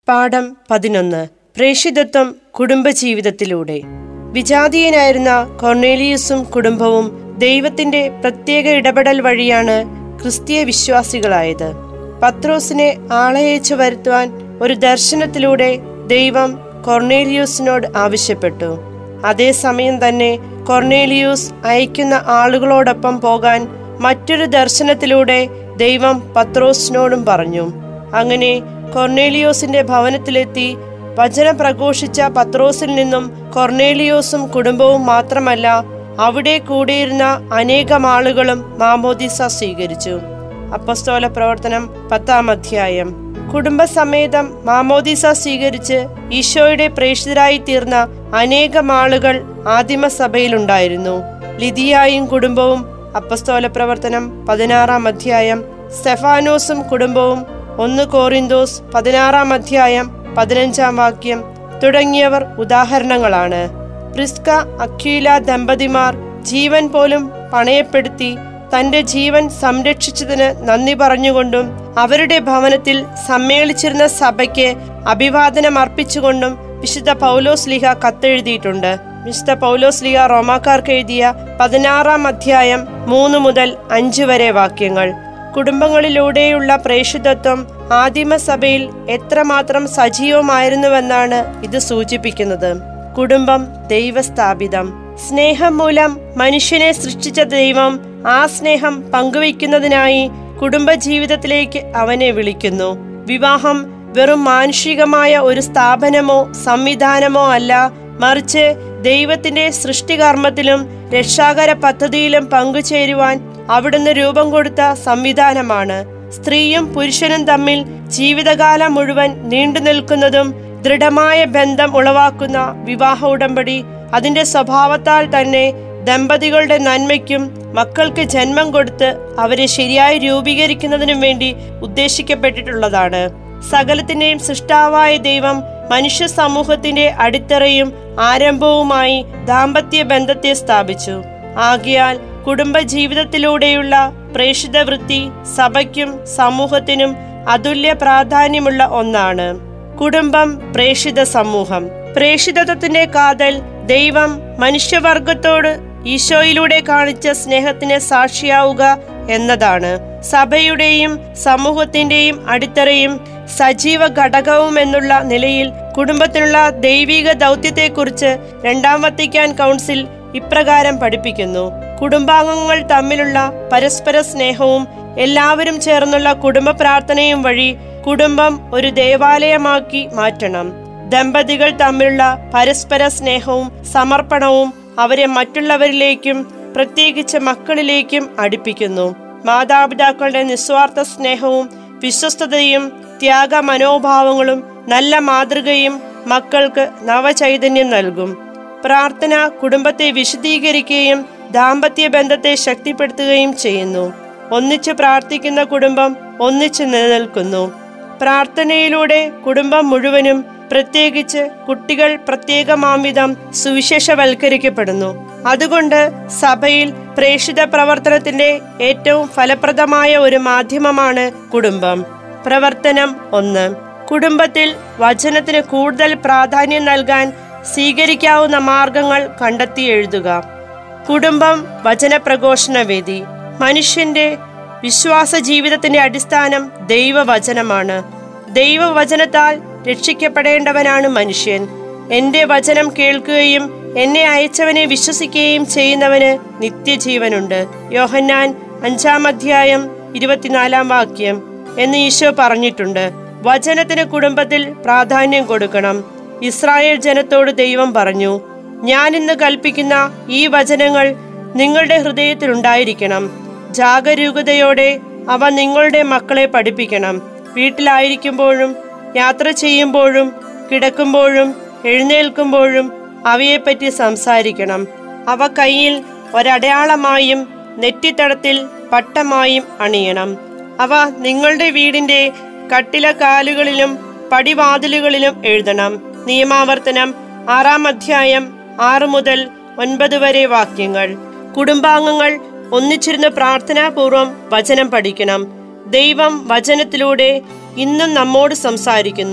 പാഠം പതിനൊന്ന് പ്രേഷിതത്വം കുടുംബജീവിതത്തിലൂടെ വിജാതീയനായിരുന്ന കൊർണേലിയസും കുടുംബവും ദൈവത്തിന്റെ പ്രത്യേക ഇടപെടൽ വഴിയാണ് ക്രിസ്തീയ വിശ്വാസികളായത് പത്രോസിനെ ആളയച്ചു വരുത്തുവാൻ ഒരു ദർശനത്തിലൂടെ ദൈവം കൊർണേലിയൂസിനോട് ആവശ്യപ്പെട്ടു അതേസമയം തന്നെ കൊർണേലിയൂസ് അയക്കുന്ന ആളുകളോടൊപ്പം പോകാൻ മറ്റൊരു ദർശനത്തിലൂടെ ദൈവം പത്രോസിനോടും പറഞ്ഞു അങ്ങനെ കൊർണേലിയോസിന്റെ ഭവനത്തിലെത്തി വചനം പ്രഘോഷിച്ച പത്രോസിൽ നിന്നും കൊർണേലിയോസും കുടുംബവും മാത്രമല്ല അവിടെ കൂടിയിരുന്ന അനേകം ആളുകളും മാമോദിസ സ്വീകരിച്ചു അപ്പസ്തോല പ്രവർത്തനം പത്താം അധ്യായം കുടുംബസമേതം മാമോദിസ സ്വീകരിച്ച് ഈശോയുടെ പ്രേക്ഷിതരായി തീർന്ന അനേകം ആളുകൾ ആദിമസഭയിലുണ്ടായിരുന്നു ലിതിയായും കുടുംബവും അപ്പസ്തോല പ്രവർത്തനം പതിനാറാം അധ്യായം സ്റ്റെഫാനോസും കുടുംബവും ഒന്ന് കോറിന്തോസ് പതിനാറാം അധ്യായം പതിനഞ്ചാം വാക്യം തുടങ്ങിയവർ ഉദാഹരണങ്ങളാണ് പ്രിസ്ക അക്വീല ദമ്പതിമാർ ജീവൻ പോലും പണയപ്പെടുത്തി തന്റെ ജീവൻ സംരക്ഷിച്ചതിന് നന്ദി പറഞ്ഞുകൊണ്ടും അവരുടെ ഭവനത്തിൽ സമ്മേളിച്ചിരുന്ന സഭയ്ക്ക് അഭിവാദനം അർപ്പിച്ചുകൊണ്ടും വിശുദ്ധ പൗലോസ് ലിഹ കത്തെഴുതിയിട്ടുണ്ട് വിശുദ്ധ പൗലോസ് ലിഹ റോമാക്കാർക്ക് എഴുതിയ പതിനാറാം അധ്യായം മൂന്ന് മുതൽ അഞ്ച് വരെ വാക്യങ്ങൾ കുടുംബങ്ങളിലൂടെയുള്ള പ്രേഷിതത്വം ആദിമസഭയിൽ എത്രമാത്രം സജീവമായിരുന്നുവെന്നാണ് ഇത് സൂചിപ്പിക്കുന്നത് കുടുംബം ദൈവസ്ഥാപിതം സ്നേഹം മൂലം മനുഷ്യനെ സൃഷ്ടിച്ച ദൈവം ആ സ്നേഹം പങ്കുവയ്ക്കുന്നതിനായി കുടുംബജീവിതത്തിലേക്ക് അവനെ വിളിക്കുന്നു വിവാഹം വെറും മാനുഷികമായ ഒരു സ്ഥാപനമോ സംവിധാനമോ അല്ല മറിച്ച് ദൈവത്തിന്റെ സൃഷ്ടികർമ്മത്തിലും രക്ഷാകര പദ്ധതിയിലും പങ്കുചേരുവാൻ അവിടുന്ന് രൂപം കൊടുത്ത സംവിധാനമാണ് സ്ത്രീയും പുരുഷനും തമ്മിൽ ജീവിതകാലം മുഴുവൻ നീണ്ടു നിൽക്കുന്നതും ദൃഢമായ ബന്ധം ഉളവാക്കുന്ന വിവാഹ ഉടമ്പടി അതിന്റെ സ്വഭാവത്താൽ തന്നെ ദമ്പതികളുടെ നന്മയ്ക്കും മക്കൾക്ക് ജന്മം കൊടുത്ത് അവരെ ശരിയായി രൂപീകരിക്കുന്നതിനും വേണ്ടി ഉദ്ദേശിക്കപ്പെട്ടിട്ടുള്ളതാണ് സകലത്തിന്റെയും സൃഷ്ടാവായ ദൈവം മനുഷ്യ സമൂഹത്തിന്റെ അടിത്തറയും ആരംഭവുമായി ദാമ്പത്യ ബന്ധത്തെ സ്ഥാപിച്ചു ആകിയാൽ കുടുംബ ജീവിതത്തിലൂടെയുള്ള പ്രേഷിത വൃത്തി സഭയ്ക്കും സമൂഹത്തിനും അതുല്യ പ്രാധാന്യമുള്ള ഒന്നാണ് കുടുംബം പ്രേഷിത സമൂഹം പ്രേഷിതത്വത്തിന്റെ കാതൽ ദൈവം മനുഷ്യവർഗത്തോട് ഈശോയിലൂടെ കാണിച്ച സ്നേഹത്തിന് സാക്ഷിയാവുക എന്നതാണ് സഭയുടെയും സമൂഹത്തിന്റെയും അടിത്തറയും സജീവ ഘടകവും എന്നുള്ള നിലയിൽ കുടുംബത്തിനുള്ള ദൈവിക ദൗത്യത്തെക്കുറിച്ച് രണ്ടാം വത്തിക്കാൻ കൗൺസിൽ ഇപ്രകാരം പഠിപ്പിക്കുന്നു കുടുംബാംഗങ്ങൾ തമ്മിലുള്ള പരസ്പര സ്നേഹവും എല്ലാവരും ചേർന്നുള്ള കുടുംബ പ്രാർത്ഥനയും വഴി കുടുംബം ഒരു ദേവാലയമാക്കി മാറ്റണം ദമ്പതികൾ തമ്മിലുള്ള പരസ്പര സ്നേഹവും സമർപ്പണവും അവരെ മറ്റുള്ളവരിലേക്കും പ്രത്യേകിച്ച് മക്കളിലേക്കും അടുപ്പിക്കുന്നു മാതാപിതാക്കളുടെ നിസ്വാർത്ഥ സ്നേഹവും വിശ്വസ്തതയും ത്യാഗ മനോഭാവങ്ങളും നല്ല മാതൃകയും മക്കൾക്ക് നവചൈതന്യം നൽകും പ്രാർത്ഥന കുടുംബത്തെ വിശദീകരിക്കുകയും ദാമ്പത്യ ബന്ധത്തെ ശക്തിപ്പെടുത്തുകയും ചെയ്യുന്നു ഒന്നിച്ച് പ്രാർത്ഥിക്കുന്ന കുടുംബം ഒന്നിച്ച് നിലനിൽക്കുന്നു പ്രാർത്ഥനയിലൂടെ കുടുംബം മുഴുവനും പ്രത്യേകിച്ച് കുട്ടികൾ പ്രത്യേകമാംവിധം സുവിശേഷവൽക്കരിക്കപ്പെടുന്നു അതുകൊണ്ട് സഭയിൽ പ്രേക്ഷിത പ്രവർത്തനത്തിന്റെ ഏറ്റവും ഫലപ്രദമായ ഒരു മാധ്യമമാണ് കുടുംബം പ്രവർത്തനം ഒന്ന് കുടുംബത്തിൽ വചനത്തിന് കൂടുതൽ പ്രാധാന്യം നൽകാൻ സ്വീകരിക്കാവുന്ന മാർഗങ്ങൾ കണ്ടെത്തി എഴുതുക കുടുംബം വചനപ്രഘോഷണ വേദി മനുഷ്യന്റെ വിശ്വാസ ജീവിതത്തിന്റെ അടിസ്ഥാനം ദൈവവചനമാണ് ദൈവവചനത്താൽ രക്ഷിക്കപ്പെടേണ്ടവനാണ് മനുഷ്യൻ എന്റെ വചനം കേൾക്കുകയും എന്നെ അയച്ചവനെ വിശ്വസിക്കുകയും ചെയ്യുന്നവന് നിത്യജീവനുണ്ട് യോഹന്നാൻ അഞ്ചാം അധ്യായം ഇരുപത്തിനാലാം വാക്യം എന്ന് ഈശോ പറഞ്ഞിട്ടുണ്ട് വചനത്തിന് കുടുംബത്തിൽ പ്രാധാന്യം കൊടുക്കണം ഇസ്രായേൽ ജനത്തോട് ദൈവം പറഞ്ഞു ഞാൻ ഇന്ന് കൽപ്പിക്കുന്ന ഈ വചനങ്ങൾ നിങ്ങളുടെ ഹൃദയത്തിൽ ഉണ്ടായിരിക്കണം ജാഗരൂകതയോടെ അവ നിങ്ങളുടെ മക്കളെ പഠിപ്പിക്കണം വീട്ടിലായിരിക്കുമ്പോഴും യാത്ര ചെയ്യുമ്പോഴും കിടക്കുമ്പോഴും എഴുന്നേൽക്കുമ്പോഴും അവയെപ്പറ്റി സംസാരിക്കണം അവ കയ്യിൽ ഒരടയാളമായും നെറ്റിത്തടത്തിൽ പട്ടമായും അണിയണം അവ നിങ്ങളുടെ വീടിന്റെ കട്ടിലക്കാലുകളിലും പടിവാതിലുകളിലും എഴുതണം നിയമാവർത്തനം ആറാം അധ്യായം ആറ് മുതൽ ഒൻപത് വരെ വാക്യങ്ങൾ കുടുംബാംഗങ്ങൾ ഒന്നിച്ചിരുന്ന് പ്രാർത്ഥനാപൂർവം വചനം പഠിക്കണം ദൈവം വചനത്തിലൂടെ ഇന്നും നമ്മോട് സംസാരിക്കുന്നു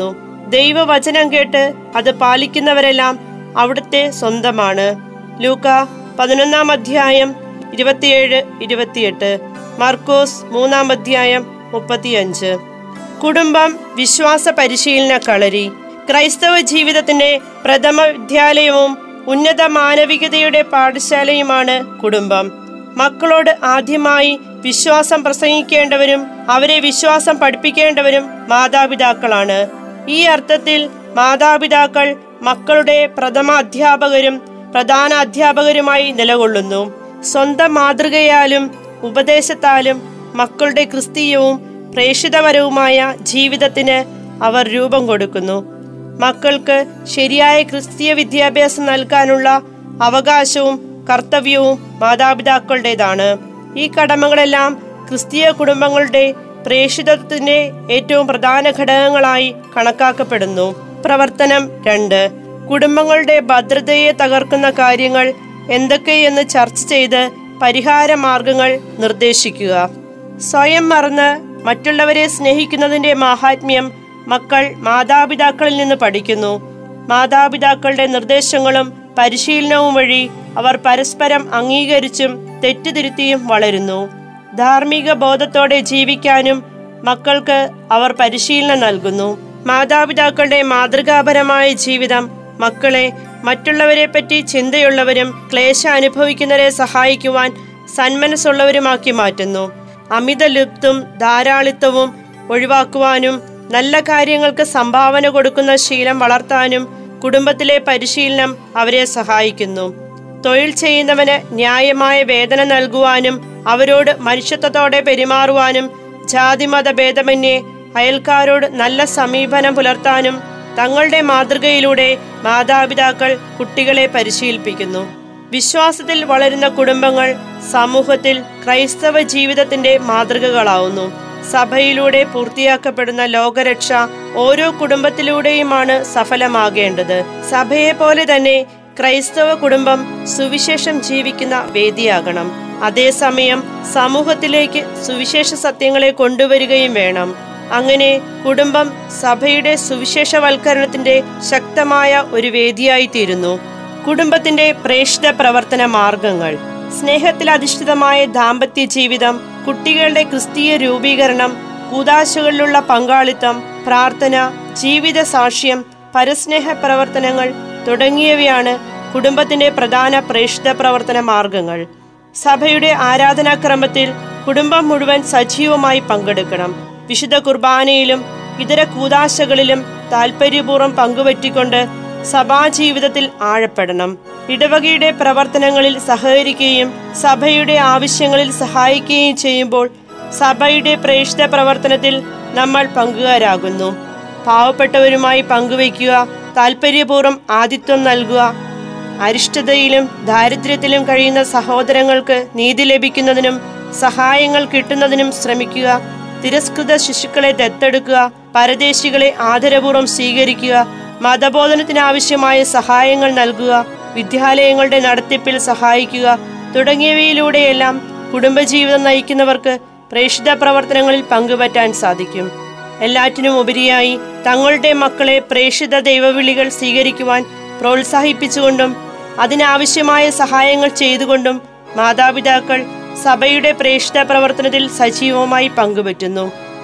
ദൈവവചനം കേട്ട് അത് പാലിക്കുന്നവരെല്ലാം അവിടുത്തെ സ്വന്തമാണ് ലൂക്ക പതിനൊന്നാം അധ്യായം ഇരുപത്തിയേഴ് ഇരുപത്തിയെട്ട് മാർക്കോസ് മൂന്നാം അധ്യായം മുപ്പത്തിയഞ്ച് കുടുംബം വിശ്വാസ പരിശീലന കളരി ക്രൈസ്തവ ജീവിതത്തിന്റെ പ്രഥമ വിദ്യാലയവും ഉന്നത മാനവികതയുടെ പാഠശാലയുമാണ് കുടുംബം മക്കളോട് ആദ്യമായി വിശ്വാസം പ്രസംഗിക്കേണ്ടവരും അവരെ വിശ്വാസം പഠിപ്പിക്കേണ്ടവരും മാതാപിതാക്കളാണ് ഈ അർത്ഥത്തിൽ മാതാപിതാക്കൾ മക്കളുടെ പ്രഥമ അധ്യാപകരും പ്രധാന അധ്യാപകരുമായി നിലകൊള്ളുന്നു സ്വന്തം മാതൃകയാലും ഉപദേശത്താലും മക്കളുടെ ക്രിസ്തീയവും പ്രേഷിതപരവുമായ ജീവിതത്തിന് അവർ രൂപം കൊടുക്കുന്നു മക്കൾക്ക് ശരിയായ ക്രിസ്തീയ വിദ്യാഭ്യാസം നൽകാനുള്ള അവകാശവും കർത്തവ്യവും മാതാപിതാക്കളുടേതാണ് ഈ കടമകളെല്ലാം ക്രിസ്തീയ കുടുംബങ്ങളുടെ പ്രേഷിതത്വത്തിന്റെ ഏറ്റവും പ്രധാന ഘടകങ്ങളായി കണക്കാക്കപ്പെടുന്നു പ്രവർത്തനം രണ്ട് കുടുംബങ്ങളുടെ ഭദ്രതയെ തകർക്കുന്ന കാര്യങ്ങൾ എന്തൊക്കെയെന്ന് ചർച്ച ചെയ്ത് പരിഹാര മാർഗങ്ങൾ നിർദ്ദേശിക്കുക സ്വയം മറന്ന് മറ്റുള്ളവരെ സ്നേഹിക്കുന്നതിന്റെ മാഹാത്മ്യം മക്കൾ മാതാപിതാക്കളിൽ നിന്ന് പഠിക്കുന്നു മാതാപിതാക്കളുടെ നിർദ്ദേശങ്ങളും പരിശീലനവും വഴി അവർ പരസ്പരം അംഗീകരിച്ചും തെറ്റുതിരുത്തിയും വളരുന്നു ധാർമ്മിക ബോധത്തോടെ ജീവിക്കാനും മക്കൾക്ക് അവർ പരിശീലനം നൽകുന്നു മാതാപിതാക്കളുടെ മാതൃകാപരമായ ജീവിതം മക്കളെ മറ്റുള്ളവരെ പറ്റി ചിന്തയുള്ളവരും ക്ലേശ അനുഭവിക്കുന്നവരെ സഹായിക്കുവാൻ സന്മനസ്സുള്ളവരുമാക്കി മാറ്റുന്നു അമിത ലുപ്തും ധാരാളിത്തവും ഒഴിവാക്കുവാനും നല്ല കാര്യങ്ങൾക്ക് സംഭാവന കൊടുക്കുന്ന ശീലം വളർത്താനും കുടുംബത്തിലെ പരിശീലനം അവരെ സഹായിക്കുന്നു തൊഴിൽ ചെയ്യുന്നവന് ന്യായമായ വേതനം നൽകുവാനും അവരോട് മനുഷ്യത്വത്തോടെ പെരുമാറുവാനും ജാതിമത ഭേദമന്യേ അയൽക്കാരോട് നല്ല സമീപനം പുലർത്താനും തങ്ങളുടെ മാതൃകയിലൂടെ മാതാപിതാക്കൾ കുട്ടികളെ പരിശീലിപ്പിക്കുന്നു വിശ്വാസത്തിൽ വളരുന്ന കുടുംബങ്ങൾ സമൂഹത്തിൽ ക്രൈസ്തവ ജീവിതത്തിന്റെ മാതൃകകളാവുന്നു സഭയിലൂടെ പൂർത്തിയാക്കപ്പെടുന്ന ലോകരക്ഷ ഓരോ കുടുംബത്തിലൂടെയുമാണ് സഫലമാകേണ്ടത് സഭയെ പോലെ തന്നെ ക്രൈസ്തവ കുടുംബം സുവിശേഷം ജീവിക്കുന്ന വേദിയാകണം അതേസമയം സമൂഹത്തിലേക്ക് സുവിശേഷ സത്യങ്ങളെ കൊണ്ടുവരികയും വേണം അങ്ങനെ കുടുംബം സഭയുടെ സുവിശേഷവൽക്കരണത്തിന്റെ ശക്തമായ ഒരു വേദിയായി തീരുന്നു കുടുംബത്തിന്റെ പ്രേക്ഷിത പ്രവർത്തന മാർഗങ്ങൾ സ്നേഹത്തിൽ അധിഷ്ഠിതമായ ദാമ്പത്യ ജീവിതം കുട്ടികളുടെ ക്രിസ്തീയ രൂപീകരണം കൂതാശകളിലുള്ള പങ്കാളിത്തം പ്രാർത്ഥന ജീവിത സാക്ഷ്യം പരസ്നേഹ പ്രവർത്തനങ്ങൾ തുടങ്ങിയവയാണ് കുടുംബത്തിന്റെ പ്രധാന പ്രേക്ഷിത പ്രവർത്തന മാർഗങ്ങൾ സഭയുടെ ആരാധനാക്രമത്തിൽ കുടുംബം മുഴുവൻ സജീവമായി പങ്കെടുക്കണം വിശുദ്ധ കുർബാനയിലും ഇതര കൂതാശകളിലും താൽപര്യപൂർവ്വം പങ്കുപറ്റിക്കൊണ്ട് സഭാജീവിതത്തിൽ ആഴപ്പെടണം ഇടവകയുടെ പ്രവർത്തനങ്ങളിൽ സഹകരിക്കുകയും സഭയുടെ ആവശ്യങ്ങളിൽ സഹായിക്കുകയും ചെയ്യുമ്പോൾ സഭയുടെ പ്രേക്ഷിത പ്രവർത്തനത്തിൽ നമ്മൾ പങ്കുകാരാകുന്നു പാവപ്പെട്ടവരുമായി പങ്കുവയ്ക്കുക താൽപര്യപൂർവ്വം ആതിഥ്യം നൽകുക അരിഷ്ടതയിലും ദാരിദ്ര്യത്തിലും കഴിയുന്ന സഹോദരങ്ങൾക്ക് നീതി ലഭിക്കുന്നതിനും സഹായങ്ങൾ കിട്ടുന്നതിനും ശ്രമിക്കുക തിരസ്കൃത ശിശുക്കളെ ദത്തെടുക്കുക പരദേശികളെ ആദരപൂർവ്വം സ്വീകരിക്കുക മതബോധനത്തിനാവശ്യമായ സഹായങ്ങൾ നൽകുക വിദ്യാലയങ്ങളുടെ നടത്തിപ്പിൽ സഹായിക്കുക തുടങ്ങിയവയിലൂടെയെല്ലാം കുടുംബജീവിതം നയിക്കുന്നവർക്ക് പ്രേക്ഷിത പ്രവർത്തനങ്ങളിൽ പങ്കുപറ്റാൻ സാധിക്കും എല്ലാറ്റിനും ഉപരിയായി തങ്ങളുടെ മക്കളെ പ്രേക്ഷിത ദൈവവിളികൾ സ്വീകരിക്കുവാൻ പ്രോത്സാഹിപ്പിച്ചുകൊണ്ടും അതിനാവശ്യമായ സഹായങ്ങൾ ചെയ്തുകൊണ്ടും മാതാപിതാക്കൾ സഭയുടെ പ്രേക്ഷിത പ്രവർത്തനത്തിൽ സജീവമായി പങ്കുപറ്റുന്നു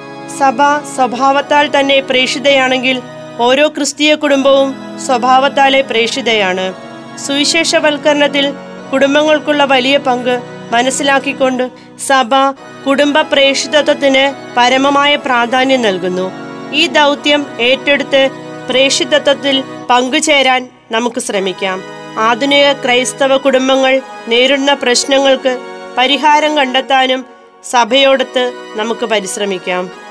സഭ സ്വഭാവത്താൽ തന്നെ പ്രേക്ഷിതയാണെങ്കിൽ ഓരോ ക്രിസ്തീയ കുടുംബവും സ്വഭാവത്താലെ പ്രേക്ഷിതയാണ് സുവിശേഷവൽക്കരണത്തിൽ കുടുംബങ്ങൾക്കുള്ള വലിയ പങ്ക് മനസ്സിലാക്കിക്കൊണ്ട് സഭ കുടുംബ പ്രേക്ഷിതത്വത്തിന് പരമമായ പ്രാധാന്യം നൽകുന്നു ഈ ദൗത്യം ഏറ്റെടുത്ത് പ്രേക്ഷിതത്വത്തിൽ പങ്കുചേരാൻ നമുക്ക് ശ്രമിക്കാം ആധുനിക ക്രൈസ്തവ കുടുംബങ്ങൾ നേരിടുന്ന പ്രശ്നങ്ങൾക്ക് പരിഹാരം കണ്ടെത്താനും സഭയോടൊത്ത് നമുക്ക് പരിശ്രമിക്കാം